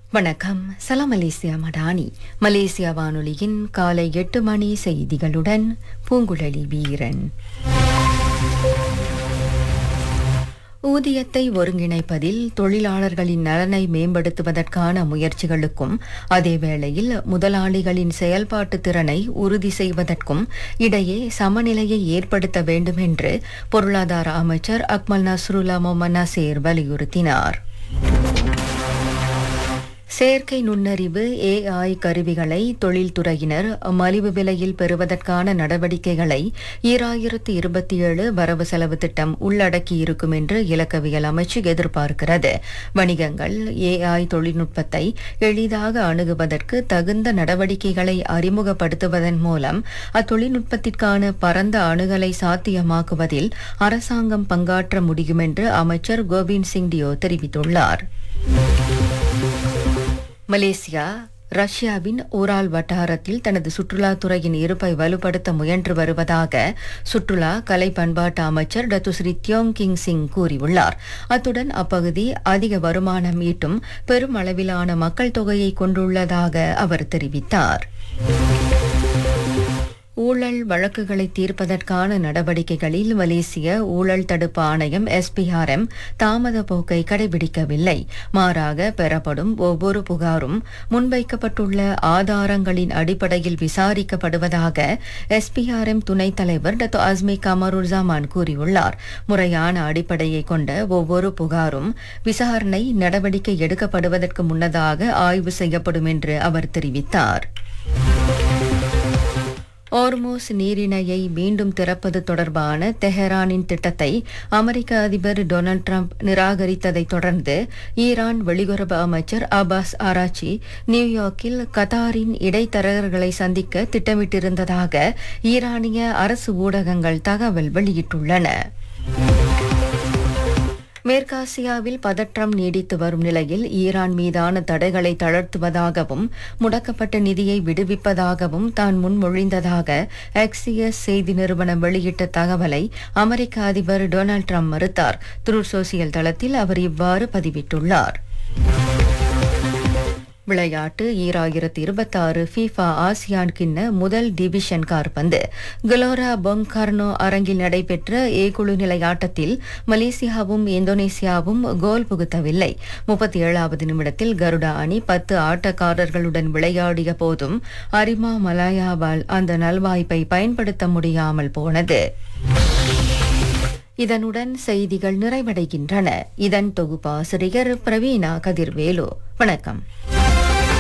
வணக்கம் சலாம் Malaysia Madani Malaysia வானொலியின் காலை எட்டு மணி செய்திகளுடன் பூங்குழலி வீரன் ஊதியத்தை ஒருங்கிணைப்பதில் தொழிலாளர்களின் நலனை மேம்படுத்துவதற்கான முயற்சிகளுக்கும் அதேவேளையில் முதலாளிகளின் செயல்பாட்டு திறனை உறுதி செய்வதற்கும் இடையே சமநிலையை ஏற்படுத்த வேண்டும் என்று பொருளாதார அமைச்சர் அக்மல் நஸ்ருல்லா மொமன் நசீர் வலியுறுத்தினார் செயற்கை நுண்ணறிவு ஏஐ கருவிகளை தொழில்துறையினர் மலிவு விலையில் பெறுவதற்கான நடவடிக்கைகளை ஈராயிரத்து இருபத்தி ஏழு வரவு செலவு திட்டம் உள்ளடக்கியிருக்கும் என்று இலக்கவியல் அமைச்சு எதிர்பார்க்கிறது வணிகங்கள் ஏஐ தொழில்நுட்பத்தை எளிதாக அணுகுவதற்கு தகுந்த நடவடிக்கைகளை அறிமுகப்படுத்துவதன் மூலம் அத்தொழில்நுட்பத்திற்கான பரந்த அணுகலை சாத்தியமாக்குவதில் அரசாங்கம் பங்காற்ற முடியும் என்று அமைச்சர் கோவிந்த் சிங் டியோ தெரிவித்துள்ளார் மலேசியா ரஷ்யாவின் ஓரால் வட்டாரத்தில் தனது சுற்றுலாத்துறையின் இருப்பை வலுப்படுத்த முயன்று வருவதாக சுற்றுலா கலை பண்பாட்டு அமைச்சர் டத்துஸ்ரீ தியோங் கிங் சிங் கூறியுள்ளார் அத்துடன் அப்பகுதி அதிக வருமானம் ஈட்டும் பெரும் அளவிலான மக்கள் தொகையை கொண்டுள்ளதாக அவர் தெரிவித்தார் ஊழல் வழக்குகளை தீர்ப்பதற்கான நடவடிக்கைகளில் மலேசிய ஊழல் தடுப்பு ஆணையம் எஸ்பிஆர்எம் தாமத போக்கை கடைபிடிக்கவில்லை மாறாக பெறப்படும் ஒவ்வொரு புகாரும் முன்வைக்கப்பட்டுள்ள ஆதாரங்களின் அடிப்படையில் விசாரிக்கப்படுவதாக எஸ்பிஆர்எம் துணைத் தலைவர் டத்து அஸ்மி கமருசாமான் கூறியுள்ளார் முறையான அடிப்படையை கொண்ட ஒவ்வொரு புகாரும் விசாரணை நடவடிக்கை எடுக்கப்படுவதற்கு முன்னதாக ஆய்வு செய்யப்படும் என்று அவர் தெரிவித்தார் ஓர்மோஸ் நீரிணையை மீண்டும் திறப்பது தொடர்பான தெஹரானின் திட்டத்தை அமெரிக்க அதிபர் டொனால்ட் ட்ரம்ப் நிராகரித்ததை தொடர்ந்து ஈரான் வெளியுறவு அமைச்சர் அபாஸ் ஆராச்சி நியூயார்க்கில் கத்தாரின் இடைத்தரகர்களை சந்திக்க திட்டமிட்டிருந்ததாக ஈரானிய அரசு ஊடகங்கள் தகவல் வெளியிட்டுள்ளன மேற்காசியாவில் பதற்றம் நீடித்து வரும் நிலையில் ஈரான் மீதான தடைகளை தளர்த்துவதாகவும் முடக்கப்பட்ட நிதியை விடுவிப்பதாகவும் தான் முன்மொழிந்ததாக எக்ஸியஸ் செய்தி நிறுவனம் வெளியிட்ட தகவலை அமெரிக்க அதிபர் டொனால்ட் ட்ரம்ப் மறுத்தார் த்ரூ சோசியல் தளத்தில் அவர் இவ்வாறு பதிவிட்டுள்ளார் விளையாட்டு ஈராயிரத்தி இருபத்தாறு ஃபீஃபா ஆசியான் கிண்ண முதல் டிவிஷன் கார்பந்து கலோரா பொங்கார்னோ அரங்கில் நடைபெற்ற ஏ குழு நிலை ஆட்டத்தில் மலேசியாவும் இந்தோனேசியாவும் கோல் புகுத்தவில்லை முப்பத்தி ஏழாவது நிமிடத்தில் கருடா அணி பத்து ஆட்டக்காரர்களுடன் விளையாடிய போதும் அரிமா மலாயாவால் அந்த நல்வாய்ப்பை பயன்படுத்த முடியாமல் போனது இதனுடன் செய்திகள் நிறைவடைகின்றன இதன் தொகுப்பாசிரியர் பிரவீணா கதிர்வேலு வணக்கம்